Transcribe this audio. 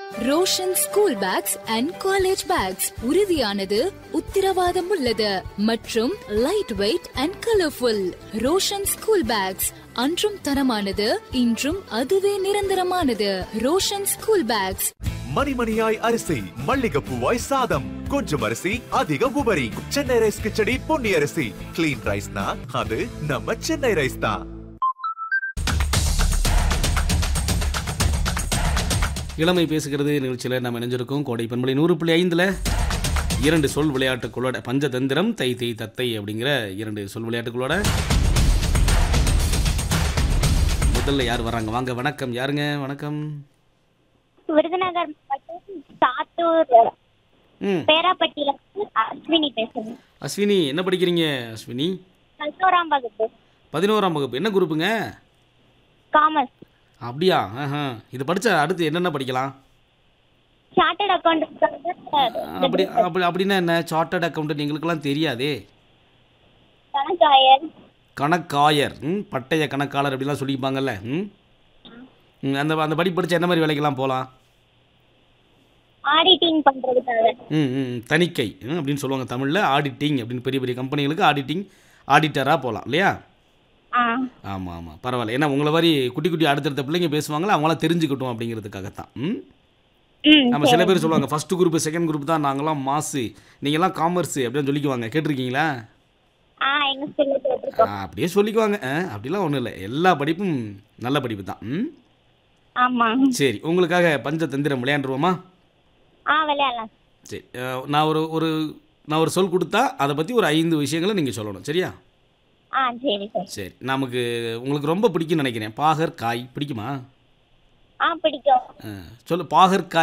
Roshan school bags and college bags உறுதியானது உத்தரவாதம் உள்ளது மற்றும் light weight and colourful Roshan school bags அன்றும் தரமானது இன்றும் அதுவே நிரந்தரமானது ரோஷன் ஸ்கூல் பேக்ஸ் மணிமணியாய் அரிசி மல்லிகைப்பூவாய் சாதம் கொஞ்சம் அரிசி அதிக உபரி சென்னை ரைஸ் கிச்சடி பொன்னி அரிசி கிளீன் ரைஸ்னா அது நம்ம சென்னை ரைஸ் தான் இளமை பேசுகிறது நிகழ்ச்சியில் நம்ம இணைஞ்சிருக்கோம் கோடை பண்பலை நூறு புள்ளி ஐந்தில் இரண்டு சொல் விளையாட்டுகளோட பஞ்சதந்திரம் தை தை தத்தை அப்படிங்கிற இரண்டு சொல் விளையாட்டுகளோட முதல்ல யார் வராங்க வாங்க வணக்கம் யாருங்க வணக்கம் விருதுநகர் மாவட்டம் சாத்தூர் ம் பேராப்பட்டியில இருந்து அஸ்வினி பேசுறேன் அஸ்வினி என்ன படிக்கிறீங்க அஸ்வினி பதினோராம் வகுப்பு பதினோராம் வகுப்பு என்ன குரூப்புங்க காமர்ஸ் அப்படியா ஆஹா இது படித்தா அடுத்து என்னென்ன படிக்கலாம் சார்ட்டர்ட் அக்கௌண்ட் அப்படி அப்படி அப்படின்னா என்ன சார்ட்டர்ட் அக்கௌண்ட் எங்களுக்கெல்லாம் தெரியாதே கணக்காயர் கணக்காயர் ம் பட்டய கணக்காளர் அப்படிலாம் சொல்லிப்பாங்கல்ல ம் ம், அந்த அந்த படி படிச்ச என்ன மாதிரி வேலைக்கெல்லாம் போகலாம் ஆடிட்டிங் பண்றதுக்காக ம் ம் தணிக்கை ம், அப்படின்னு சொல்லுவாங்க தமிழில் ஆடிட்டிங் அப்படின்னு பெரிய பெரிய கம்பெனிகளுக்கு ஆடிட்டிங் ஆடிட்டராக போகலாம் இல்லையா ஆ ஆமாம் ஆமாம் பரவாயில்ல ஏன்னா உங்களை மாதிரி குட்டி குட்டி அடுத்தடுத்த பிள்ளைங்க பேசுவாங்களா அவங்களாம் தெரிஞ்சுக்கட்டும் அப்படிங்கிறதுக்காகத்தான் ம் ம் நம்ம சில பேர் சொல்லுவாங்க ஃபர்ஸ்ட் குரூப் செகண்ட் குரூப் தான் நாங்களாம் மாசு நீங்களாம் காமர்ஸ் அப்படின்னு சொல்லிக்குவாங்க கேட்டிருக்கீங்களா ஆ எங்க ஸ்கூல்ல போட்டிருக்கோம் ஆ, அப்படியே சொல்லிக்குவாங்க ஆ, அப்படிலாம் ஒன்றும் இல்லை எல்லா படிப்பும் நல்ல படிப்பு தான் ம் ஆமா சரி உங்களுக்காக பஞ்சதந்திரம் விளையாண்டுருவோமா ஆ விளையாடலாம் சரி அஹ், நான் ஒரு ஒரு நான் ஒரு சொல் கொடுத்தா அதை பற்றி ஒரு ஐந்து விஷயங்களை நீங்கள் சொல்லணும் சரியா ஆ சரி சார் சரி நமக்கு உங்களுக்கு ரொம்ப பிடிக்கும்னு நினைக்கிறேன் பாகற்காய் பிடிக்குமா ஆ பிடிக்கும் அஹ், சொல்லு பாகற்காய்